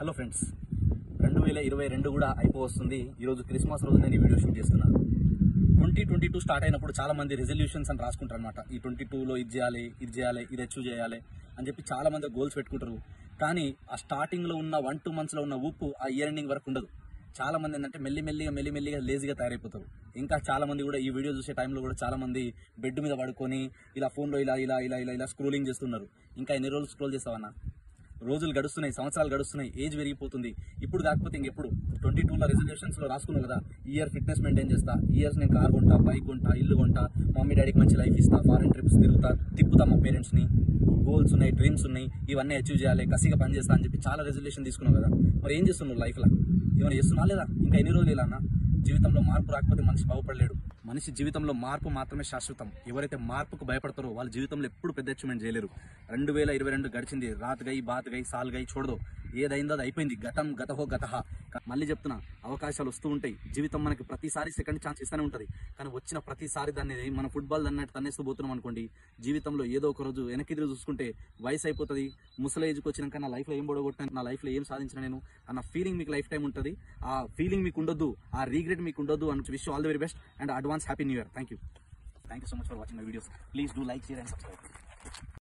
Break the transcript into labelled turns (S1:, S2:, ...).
S1: hello friends రెండు వేల ఇరవై రెండు కూడా అయిపోవస్తుంది ఈరోజు క్రిస్మస్ రోజు నేను ఈ వీడియో షూట్ చేస్తున్నాను ట్వంటీ ట్వంటీ టూ స్టార్ట్ అయినప్పుడు చాలా మంది రెజల్యూషన్స్ అని రాసుకుంటారు అనమాట ఈ ట్వంటీ టూలో ఇది చేయాలి ఇది చేయాలి ఇది అచీవ్ చేయాలి అని చెప్పి చాలా మంది గోల్స్ పెట్టుకుంటారు కానీ ఆ స్టార్టింగ్ లో ఉన్న వన్ టూ మంత్స్ లో ఉన్న ఊపు ఆ ఇయర్ ఎండింగ్ వరకు ఉండదు చాలా మంది ఏంటంటే మెల్లి మెల్లిగా మెల్లి మెల్లిగా లేజీగా తయారైపోతారు ఇంకా చాలా మంది కూడా ఈ వీడియో చూసే టైంలో కూడా చాలా మంది బెడ్ మీద పడుకొని ఇలా ఫోన్లో ఇలా ఇలా ఇలా ఇలా ఇలా స్క్రోలింగ్ చేస్తున్నారు ఇంకా ఎన్ని రోజులు స్క్రోల్ చేస్తావన్నా రోజులు గడుస్తున్నాయి సంవత్సరాలు గడుస్తున్నాయి ఏజ్ పెరిగిపోతుంది ఇప్పుడు కాకపోతే ఇంకెప్పుడు ట్వంటీ టూలో రెజల్యూషన్స్ లో రాసుకున్నావు కదా ఇయర్ ఫిట్నెస్ మెయింటైన్ చేస్తా ఇయర్స్ నేను కార్ కొంటా బైక్ కొంటా ఇల్లు కొంటా మమ్మీ డాడీకి మంచి లైఫ్ ఇస్తా ఫారెన్ ట్రిప్స్ తిరుగుతా తిప్పుతా మా పేరెంట్స్ ని గోల్స్ ఉన్నాయి డ్రీమ్స్ ఉన్నాయి ఇవన్నీ అచీవ్ చేయాలి కసిగా పని చేస్తా అని చెప్పి చాలా రెజల్యూషన్ తీసుకున్నావు కదా మరి ఏం చేస్తున్నావు లైఫ్ లో ఏమైనా చేస్తున్నా లేదా ఇంకా ఎన్ని రోజులు ఇలా అన్న జీవితంలో మార్పు రాకపోతే మనిషి బాగుపడలేడు మనిషి జీవితంలో మార్పు మాత్రమే శాశ్వతం ఎవరైతే మార్పుకు భయపడతారో వాళ్ళ జీవితంలో ఎప్పుడు పెద్ద అచీవ్మెంట్ చేయలేరు రెండు వేల ఇరవై రెండు గడిచింది రాత్ గై బాత్ గై సాల్ గై చూడదు ఏదైందో అది అయిపోయింది గతం గతహో గతహ మళ్ళీ చెప్తున్నా అవకాశాలు వస్తూ ఉంటాయి జీవితం మనకి ప్రతిసారి సెకండ్ ఛాన్స్ ఇస్తూనే ఉంటుంది కానీ వచ్చిన ప్రతిసారి దాన్ని మన ఫుట్బాల్ అన్నట్టు తన్నేస్తూ పోతున్నాం అనుకోండి జీవితంలో ఏదో ఒక రోజు వెనక్కి తిరిగి చూసుకుంటే వయసు అయిపోతుంది ముసలి ఏజ్కి వచ్చినాక నా లైఫ్లో ఏం పొడగొట్టిన నా లైఫ్లో ఏం సాధించిన నేను అన్న ఫీలింగ్ మీకు లైఫ్ టైం ఉంటుంది ఆ ఫీలింగ్ మీకు ఉండొద్దు ఆ రీగ్రెట్ మీకు ఉండొద్దు అని wish all the very best and advance happy new year thank you thank you so much for watching my videos please do like share and subscribe